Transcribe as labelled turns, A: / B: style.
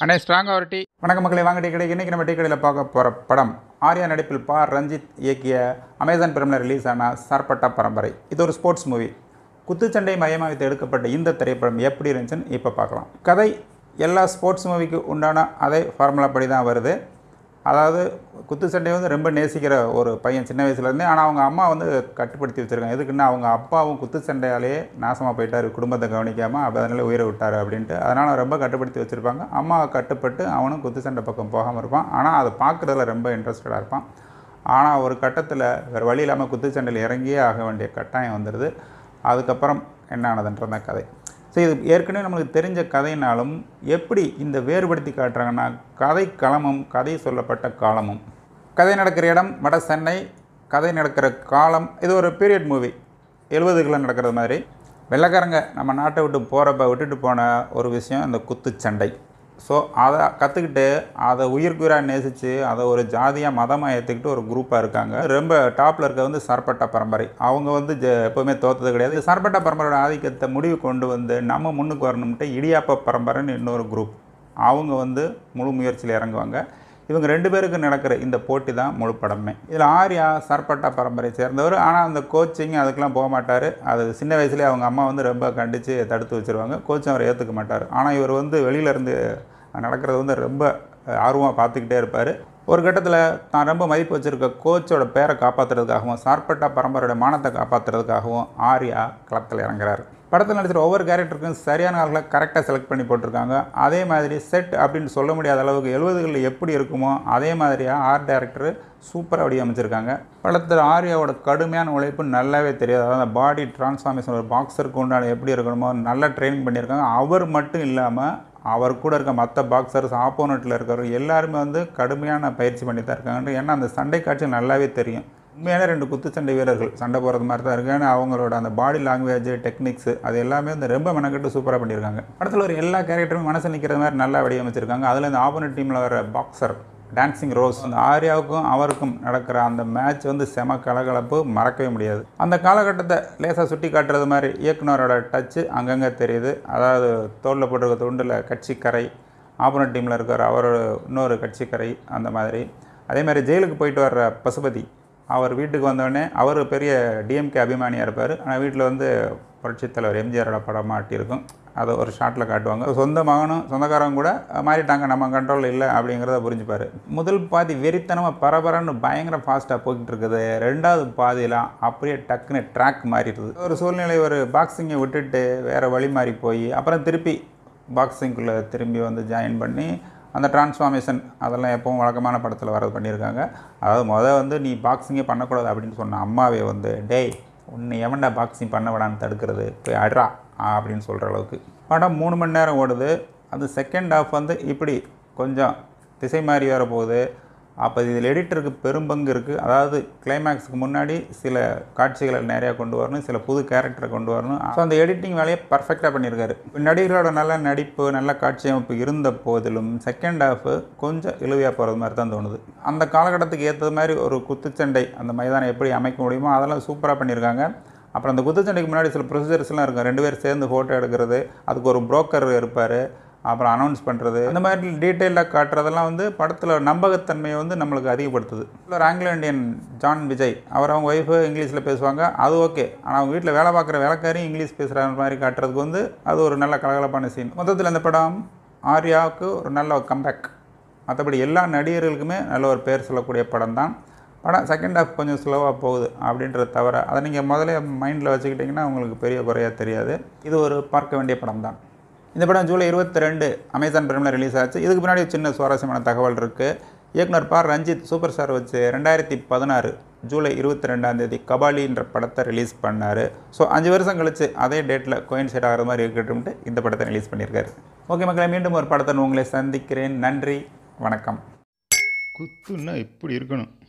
A: அண்ணே ஸ்ட்ராங்காக ஒரு டீ
B: வணக்கம் மக்களை வாங்க டீ கடை இன்றைக்கி நம்ம டீ கடையில் பார்க்க போகிற படம் ஆர்யா நடிப்பில் பா ரஞ்சித் இயக்கிய அமேசான் பிரிமில் ரிலீஸ் ஆன சர்பட்டா பரம்பரை இது ஒரு ஸ்போர்ட்ஸ் மூவி குத்துச்சண்டை மையமாக வைத்து எடுக்கப்பட்ட இந்த திரைப்படம் எப்படி இருந்துச்சுன்னு இப்போ பார்க்கலாம் கதை எல்லா ஸ்போர்ட்ஸ் மூவிக்கு உண்டான அதே ஃபார்முலா படி தான் வருது அதாவது குத்துச்சண்டை வந்து ரொம்ப நேசிக்கிற ஒரு பையன் சின்ன வயசுலேருந்தே ஆனால் அவங்க அம்மா வந்து கட்டுப்படுத்தி வச்சுருக்காங்க எதுக்குன்னா அவங்க அப்பாவும் குத்துச்சண்டையாலேயே நாசமாக போயிட்டார் குடும்பத்தை கவனிக்காமல் அப்போ அதனால உயிரை விட்டார் அப்படின்ட்டு அதனால் ரொம்ப கட்டுப்படுத்தி வச்சுருப்பாங்க அம்மா கட்டுப்பட்டு அவனும் குத்துச்சண்டை பக்கம் போகாமல் இருப்பான் ஆனால் அதை பார்க்குறதுல ரொம்ப இன்ட்ரெஸ்டடாக இருப்பான் ஆனால் ஒரு கட்டத்தில் வேறு வழி இல்லாமல் குத்துச்சண்டையில் இறங்கியே ஆக வேண்டிய கட்டாயம் வந்துடுது அதுக்கப்புறம் என்ன ஆனதுன்றது தான் கதை ஸோ இது ஏற்கனவே நம்மளுக்கு தெரிஞ்ச கதைனாலும் எப்படி இந்த வேறுபடுத்தி காட்டுறாங்கன்னா கதை களமும் கதை சொல்லப்பட்ட காலமும் கதை நடக்கிற இடம் வட சென்னை கதை நடக்கிற காலம் இது ஒரு பீரியட் மூவி எழுபதுகளில் நடக்கிறது மாதிரி வெள்ளைக்காரங்க நம்ம நாட்டை விட்டு போகிறப்ப விட்டுட்டு போன ஒரு விஷயம் இந்த குத்துச்சண்டை ஸோ அதை கற்றுக்கிட்டு அதை உயிர்க்குயிராக நேசித்து அதை ஒரு ஜாதியாக மதமாக ஏற்றுக்கிட்டு ஒரு குரூப்பாக இருக்காங்க ரொம்ப டாப்பில் இருக்க வந்து சர்பட்டா பரம்பரை அவங்க வந்து ஜ எப்போவுமே தோத்தது கிடையாது இந்த சர்பட்டா பரம்பரையோட ஆதிக்கத்தை முடிவு கொண்டு வந்து நம்ம முன்னுக்கு வரணும்ட்டு இடியாப்ப பரம்பரைன்னு இன்னொரு குரூப் அவங்க வந்து முழு முயற்சியில் இறங்குவாங்க இவங்க ரெண்டு பேருக்கு நடக்கிற இந்த போட்டி தான் முழு படமே இதில் ஆர்யா சர்பட்டா பரம்பரை சேர்ந்தவர் ஆனால் அந்த கோச்சிங் அதுக்கெலாம் போக மாட்டார் அது சின்ன வயசுலேயே அவங்க அம்மா வந்து ரொம்ப கண்டித்து தடுத்து வச்சுருவாங்க கோச்சும் அவரை ஏற்றுக்க மாட்டார் ஆனால் இவர் வந்து வெளியிலேருந்து நடக்கிறது வந்து ரொம்ப ஆர்வமாக பார்த்துக்கிட்டே இருப்பார் ஒரு கட்டத்தில் தான் ரொம்ப மதிப்பு வச்சுருக்க கோச்சோட பேரை காப்பாற்றுறதுக்காகவும் சார்பட்டா பரம்பரையோட மானத்தை காப்பாற்றுறதுக்காகவும் ஆர்யா களத்தில் இறங்குறாரு படத்தில் நடிச்சிருக்க ஒவ்வொரு கேரக்டருக்கும் சரியான ஆள்களை கரெக்டாக செலக்ட் பண்ணி போட்டிருக்காங்க அதே மாதிரி செட் அப்படின்னு சொல்ல முடியாத அளவுக்கு எழுபதுகளில் எப்படி இருக்குமோ அதே மாதிரியாக ஆர்ட் டைரக்டர் சூப்பராக வடிவமைச்சிருக்காங்க படத்தில் ஆர்யாவோட கடுமையான உழைப்பு நல்லாவே தெரியாது அதாவது அந்த பாடி டிரான்ஸ்ஃபார்மேஷன் ஒரு பாக்ஸருக்கு உண்டான எப்படி இருக்கணுமோ நல்லா ட்ரைனிங் பண்ணியிருக்காங்க அவர் மட்டும் இல்லாமல் அவர் கூட இருக்க மற்ற பாக்ஸர்ஸ் ஆப்போனண்ட்டில் இருக்கிறவர் எல்லாருமே வந்து கடுமையான பயிற்சி பண்ணி தான் இருக்காங்க ஏன்னா அந்த சண்டை காட்சி நல்லாவே தெரியும் உண்மையான ரெண்டு குத்துச்சண்டை வீரர்கள் சண்டை போகிறது மாதிரி தான் இருக்கு ஏன்னா அவங்களோட அந்த பாடி லாங்குவேஜ் டெக்னிக்ஸ் அது எல்லாமே வந்து ரொம்ப மெனக்கட்டு சூப்பராக பண்ணியிருக்காங்க படத்தில் ஒரு எல்லா கேரக்டருமே மனசு நிற்கிற மாதிரி நல்லா வடிவமைச்சிருக்காங்க அதில் இந்த ஆப்போனட் டீமில் வர பாக்ஸர் டான்சிங் ரோஸ் அந்த ஆர்யாவுக்கும் அவருக்கும் நடக்கிற அந்த மேட்ச் வந்து செம கலகலப்பு மறக்கவே முடியாது அந்த காலகட்டத்தை லேசாக சுட்டி காட்டுறது மாதிரி இயக்குனரோட டச்சு அங்கங்கே தெரியுது அதாவது தோளில் போட்டிருக்க துண்டில் கட்சிக்கரை ஆப்போனட் டீமில் இருக்கிற அவரோட இன்னொரு கட்சிக்கரை அந்த மாதிரி அதே மாதிரி ஜெயிலுக்கு போயிட்டு வர்ற பசுபதி அவர் வீட்டுக்கு வந்தோடனே அவர் பெரிய டிஎம்கே அபிமானியாக இருப்பார் ஆனால் வீட்டில் வந்து புரட்சித் தலைவர் எம்ஜிஆரோட படம் மாட்டியிருக்கும் அதை ஒரு ஷாட்டில் காட்டுவாங்க சொந்த மகனும் சொந்தக்காரங்க கூட மாறிட்டாங்க நம்ம கண்ட்ரோலில் இல்லை அப்படிங்கிறத புரிஞ்சுப்பார் முதல் பாதி வெறித்தனமாக பரபரன்னு பயங்கர ஃபாஸ்ட்டாக போய்கிட்டு இருக்குது ரெண்டாவது பாதியெலாம் அப்படியே டக்குன்னு ட்ராக் மாறிடுது ஒரு சூழ்நிலை ஒரு பாக்ஸிங்கை விட்டுட்டு வேறு வழி மாறி போய் அப்புறம் திருப்பி பாக்ஸிங்குள்ளே திரும்பி வந்து ஜாயின் பண்ணி அந்த டிரான்ஸ்ஃபார்மேஷன் அதெல்லாம் எப்பவும் வழக்கமான படத்தில் வரது பண்ணியிருக்காங்க அதாவது மொதல் வந்து நீ பாக்ஸிங்கே பண்ணக்கூடாது அப்படின்னு சொன்ன அம்மாவே வந்து டேய் உன்னை எவன்டா பாக்ஸிங் பண்ண விடான்னு தடுக்கிறது போய் அட்ரா அப்படின்னு சொல்கிற அளவுக்கு படம் மூணு மணி நேரம் ஓடுது அது செகண்ட் ஹாஃப் வந்து இப்படி கொஞ்சம் திசை மாறி வர போகுது அப்போ இதில் எடிட்டருக்கு பெரும்பங்கு இருக்குது அதாவது கிளைமேக்ஸுக்கு முன்னாடி சில காட்சிகளை நிறையா கொண்டு வரணும் சில புது கேரக்டரை கொண்டு வரணும் ஸோ அந்த எடிட்டிங் வேலையை பர்ஃபெக்டாக பண்ணியிருக்காரு நடிகர்களோட நல்ல நடிப்பு நல்ல காட்சி அமைப்பு இருந்த போதிலும் செகண்ட் ஹாஃப் கொஞ்சம் இழுவையாக போகிறது மாதிரி தான் தோணுது அந்த காலகட்டத்துக்கு ஏற்றது மாதிரி ஒரு குத்துச்சண்டை அந்த மைதானம் எப்படி அமைக்க முடியுமோ அதெல்லாம் சூப்பராக பண்ணியிருக்காங்க அப்புறம் அந்த குத்துச்சண்டைக்கு முன்னாடி சில ப்ரொசீஜர்ஸ்லாம் இருக்கும் ரெண்டு பேர் சேர்ந்து ஃபோட்டோ எடுக்கிறது அதுக்கு ஒரு புரோக்கர் இருப்பார் அப்புறம் அனௌன்ஸ் பண்ணுறது அந்த மாதிரி டீட்டெயிலாக காட்டுறதெல்லாம் வந்து படத்தில் நம்பகத்தன்மையை வந்து நம்மளுக்கு அதிகப்படுத்துது ஒரு ஆங்கிலோ இண்டியன் ஜான் விஜய் அவர் அவங்க ஒய்ஃபு இங்கிலீஷில் பேசுவாங்க அது ஓகே ஆனால் அவங்க வீட்டில் வேலை பார்க்குற வேலைக்காரையும் இங்கிலீஷ் பேசுகிற மாதிரி காட்டுறதுக்கு வந்து அது ஒரு நல்ல கலகலப்பான சீன் மொத்தத்தில் இந்த படம் ஆர்யாவுக்கு ஒரு நல்ல கம்பேக் மற்றபடி எல்லா நடிகர்களுக்குமே நல்ல ஒரு பேர் சொல்லக்கூடிய படம் தான் படம் செகண்ட் ஹாஃப் கொஞ்சம் ஸ்லோவாக போகுது அப்படின்றத தவிர அதை நீங்கள் முதல்ல மைண்டில் வச்சுக்கிட்டிங்கன்னா உங்களுக்கு பெரிய குறையாக தெரியாது இது ஒரு பார்க்க வேண்டிய படம் தான் இந்த படம் ஜூலை இருபத்தி ரெண்டு அமேசான் பிரிமில் ரிலீஸ் ஆச்சு இதுக்கு முன்னாடி ஒரு சின்ன சுவாரஸ்யமான தகவல் இருக்குது இயக்குனர் பார் ரஞ்சித் சூப்பர் ஸ்டார் வச்சு ரெண்டாயிரத்தி பதினாறு ஜூலை இருபத்தி ரெண்டாம் தேதி கபாலின்ற படத்தை ரிலீஸ் பண்ணார் ஸோ அஞ்சு வருஷம் கழிச்சு அதே டேட்டில் கோயின்சைட் ஆகிற மாதிரி இருக்கட்டும்ட்டு இந்த படத்தை ரிலீஸ் பண்ணியிருக்காரு ஓகே மக்களை மீண்டும் ஒரு படத்தை உங்களை சந்திக்கிறேன் நன்றி வணக்கம்
A: குத்துன்னா இப்படி இருக்கணும்